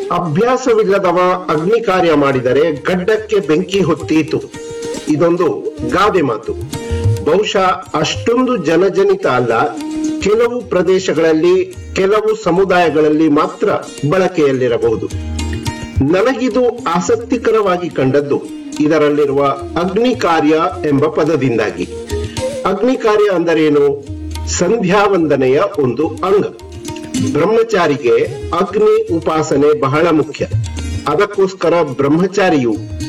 ಅಭ್ಯಾಸವಿಲ್ಲದವ ಅಗ್ನಿ ಕಾರ್ಯ ಮಾಡಿದರೆ ಗಡ್ಡಕ್ಕೆ ಬೆಂಕಿ ಹೊತ್ತೀತು ಇದೊಂದು ಗಾದೆ ಮಾತು ಬಹುಶಃ ಅಷ್ಟೊಂದು ಜನಜನಿತ ಅಲ್ಲ ಕೆಲವು ಪ್ರದೇಶಗಳಲ್ಲಿ ಕೆಲವು ಸಮುದಾಯಗಳಲ್ಲಿ ಮಾತ್ರ ಬಳಕೆಯಲ್ಲಿರಬಹುದು ನನಗಿದು ಆಸಕ್ತಿಕರವಾಗಿ ಕಂಡದ್ದು ಇದರಲ್ಲಿರುವ ಅಗ್ನಿ ಕಾರ್ಯ ಎಂಬ ಪದದಿಂದಾಗಿ ಅಗ್ನಿ ಕಾರ್ಯ ಅಂದರೇನು ಸಂಧ್ಯಾ ವಂದನೆಯ ಒಂದು ಅಂಗ ಬ್ರಹ್ಮಚಾರಿಗೆ ಅಗ್ನಿ ಉಪಾಸನೆ ಬಹಳ ಮುಖ್ಯ ಅದಕ್ಕೋಸ್ಕರ ಬ್ರಹ್ಮಚಾರಿಯು